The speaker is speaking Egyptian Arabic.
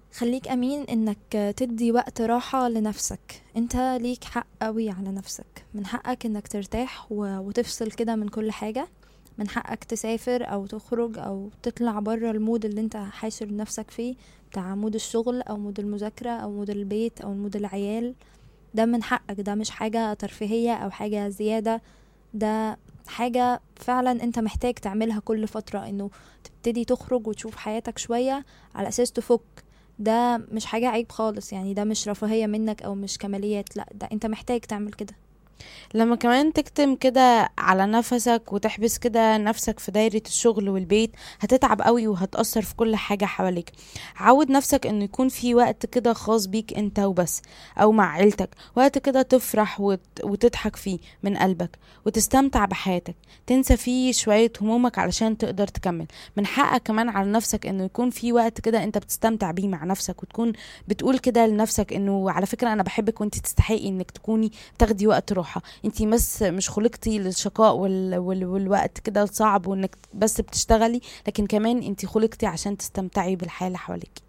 خليك امين انك تدي وقت راحة لنفسك انت ليك حق قوي على نفسك من حقك انك ترتاح و- وتفصل كده من كل حاجة من حقك تسافر او تخرج او تطلع بره المود اللي انت حاشر نفسك فيه بتاع مود الشغل او مود المذاكرة او مود البيت او مود العيال ده من حقك ده مش حاجة ترفيهية او حاجة زيادة ده حاجة فعلا انت محتاج تعملها كل فترة انه تبتدي تخرج وتشوف حياتك شوية على اساس تفك ده مش حاجة عيب خالص يعني ده مش رفاهية منك او مش كماليات لا ده انت محتاج تعمل كده لما كمان تكتم كده على نفسك وتحبس كده نفسك في دايرة الشغل والبيت هتتعب قوي وهتأثر في كل حاجة حواليك عود نفسك انه يكون في وقت كده خاص بيك انت وبس او مع عيلتك وقت كده تفرح وت... وتضحك فيه من قلبك وتستمتع بحياتك تنسى فيه شوية همومك علشان تقدر تكمل من حقك كمان على نفسك انه يكون في وقت كده انت بتستمتع بيه مع نفسك وتكون بتقول كده لنفسك انه على فكرة انا بحبك وانت تستحقي انك تكوني تاخدي وقت راحة انت بس مش خلقتي للشقاء وال... وال... والوقت كده الصعب وانك بس بتشتغلي لكن كمان انت خلقتي عشان تستمتعي بالحياة اللي حواليك